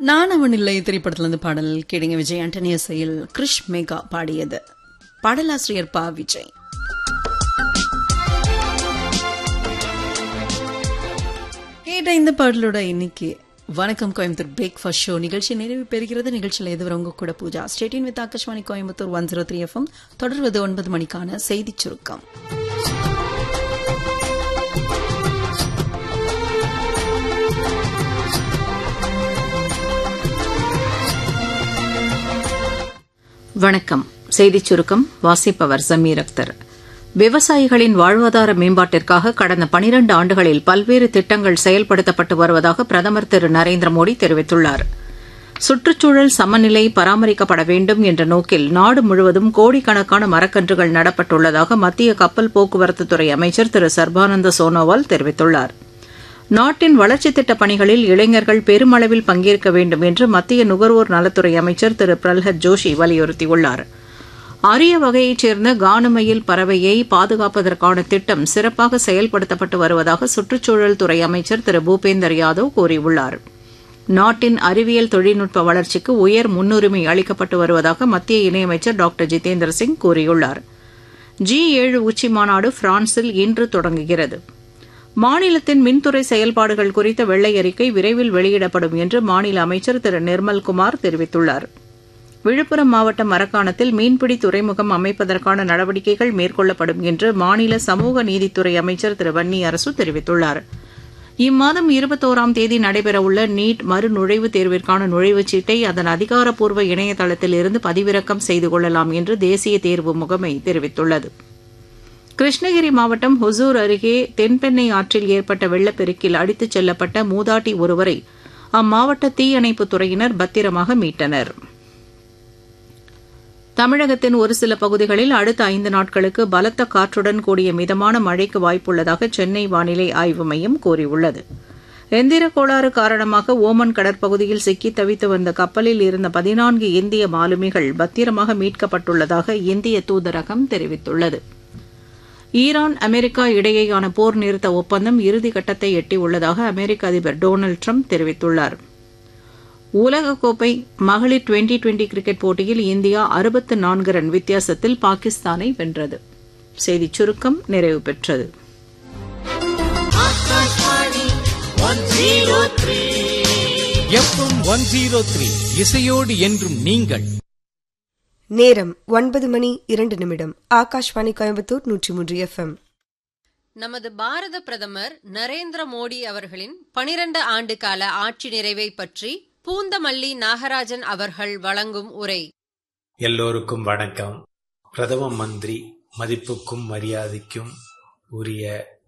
நான் அவன் இல்லை திரைப்படத்துல இருந்து பாடல் கேடுங்க விஜய் ஆண்டனி இசையில் கிருஷ் மேகா பாடியது பாடலாசிரியர் பா விஜய் கேட்ட இந்த பாடலோட இன்னைக்கு வணக்கம் கோயம்புத்தூர் பிரேக்ஃபாஸ்ட் ஷோ நிகழ்ச்சி நிறைவு பெறுகிறது நிகழ்ச்சியில் எதுவரை உங்க கூட பூஜா ஸ்டேட்டின் with Akashvani Coimbatore one zero three FM தொடர்வது ஒன்பது மணிக்கான செய்திச் சுருக்கம் வணக்கம் செய்திச் சுருக்கம் வாசிப்பவர் ஜமீர் அக்தர் விவசாயிகளின் வாழ்வாதார மேம்பாட்டிற்காக கடந்த பனிரண்டு ஆண்டுகளில் பல்வேறு திட்டங்கள் செயல்படுத்தப்பட்டு வருவதாக பிரதமர் திரு நரேந்திர மோடி தெரிவித்துள்ளார் சுற்றுச்சூழல் சமநிலை பராமரிக்கப்பட வேண்டும் என்ற நோக்கில் நாடு முழுவதும் கோடிக்கணக்கான மரக்கன்றுகள் நடப்பட்டுள்ளதாக மத்திய கப்பல் போக்குவரத்துத்துறை அமைச்சர் திரு சர்பானந்த சோனோவால் தெரிவித்துள்ளாா் நாட்டின் வளர்ச்சித் திட்டப் பணிகளில் இளைஞர்கள் பெருமளவில் பங்கேற்க வேண்டும் என்று மத்திய நுகர்வோர் நலத்துறை அமைச்சர் திரு பிரல்ஹத் ஜோஷி வலியுறுத்தியுள்ளார் அரிய வகையைச் சேர்ந்த கானுமயில் பறவையை பாதுகாப்பதற்கான திட்டம் சிறப்பாக செயல்படுத்தப்பட்டு வருவதாக சுற்றுச்சூழல் துறை அமைச்சர் திரு பூபேந்தர் யாதவ் கூறியுள்ளார் நாட்டின் அறிவியல் தொழில்நுட்ப வளர்ச்சிக்கு உயர் முன்னுரிமை அளிக்கப்பட்டு வருவதாக மத்திய இணையமைச்சர் டாக்டர் ஜிதேந்திர சிங் கூறியுள்ளார் ஜி ஏழு உச்சி மாநாடு பிரான்சில் இன்று தொடங்குகிறது மாநிலத்தின் மின்துறை செயல்பாடுகள் குறித்த வெள்ளை அறிக்கை விரைவில் வெளியிடப்படும் என்று மாநில அமைச்சர் திரு நிர்மல்குமார் தெரிவித்துள்ளார் விழுப்புரம் மாவட்டம் மரக்காணத்தில் மீன்பிடி துறைமுகம் அமைப்பதற்கான நடவடிக்கைகள் மேற்கொள்ளப்படும் என்று மாநில சமூக நீதித்துறை அமைச்சர் திரு வன்னி அரசு தெரிவித்துள்ளார் இம்மாதம் இருபத்தோராம் தேதி நடைபெறவுள்ள நீட் மறுநுழைவுத் தேர்விற்கான நுழைவுச் சீட்டை அதன் அதிகாரப்பூர்வ இணையதளத்தில் இருந்து பதிவிறக்கம் செய்து கொள்ளலாம் என்று தேசிய தேர்வு முகமை தெரிவித்துள்ளது கிருஷ்ணகிரி மாவட்டம் ஹொசூர் அருகே தென்பெண்ணை ஆற்றில் ஏற்பட்ட வெள்ளப்பெருக்கில் அடித்துச் செல்லப்பட்ட மூதாட்டி ஒருவரை அம்மாவட்ட தீயணைப்புத் துறையினர் பத்திரமாக மீட்டனர் தமிழகத்தின் ஒரு சில பகுதிகளில் அடுத்த ஐந்து நாட்களுக்கு பலத்த காற்றுடன் கூடிய மிதமான மழைக்கு வாய்ப்புள்ளதாக சென்னை வானிலை ஆய்வு மையம் கூறியுள்ளது எந்திர கோளாறு காரணமாக ஓமன் கடற்பகுதியில் சிக்கி தவித்து வந்த கப்பலில் இருந்த பதினான்கு இந்திய மாலுமிகள் பத்திரமாக மீட்கப்பட்டுள்ளதாக இந்திய தூதரகம் தெரிவித்துள்ளது ஈரான் அமெரிக்கா இடையேயான போர் நிறுத்த ஒப்பந்தம் இறுதிக்கட்டத்தை எட்டியுள்ளதாக அமெரிக்க அதிபர் டொனால்டு ட்ரம்ப் தெரிவித்துள்ளார் உலகக்கோப்பை மகளிர் டுவெண்டி டுவெண்டி கிரிக்கெட் போட்டியில் இந்தியா அறுபத்து நான்கு ரன் வித்தியாசத்தில் பாகிஸ்தானை வென்றது செய்திச் சுருக்கம் நிறைவு பெற்றது எஃப்எம் ஒன் ஜீரோ த்ரீ இசையோடு என்றும் நீங்கள் நேரம் ஒன்பது மணி இரண்டு நிமிடம் ஆகாஷ்வாணி கோயம்புத்தூர் நூற்றி மூன்று எஃப்எம் நமது பாரத பிரதமர் நரேந்திர மோடி அவர்களின் பனிரண்டு ஆண்டு கால ஆட்சி நிறைவை பற்றி பூந்தமல்லி நாகராஜன் அவர்கள் வழங்கும் உரை எல்லோருக்கும் வணக்கம் பிரதம மந்திரி மதிப்புக்கும் மரியாதைக்கும் உரிய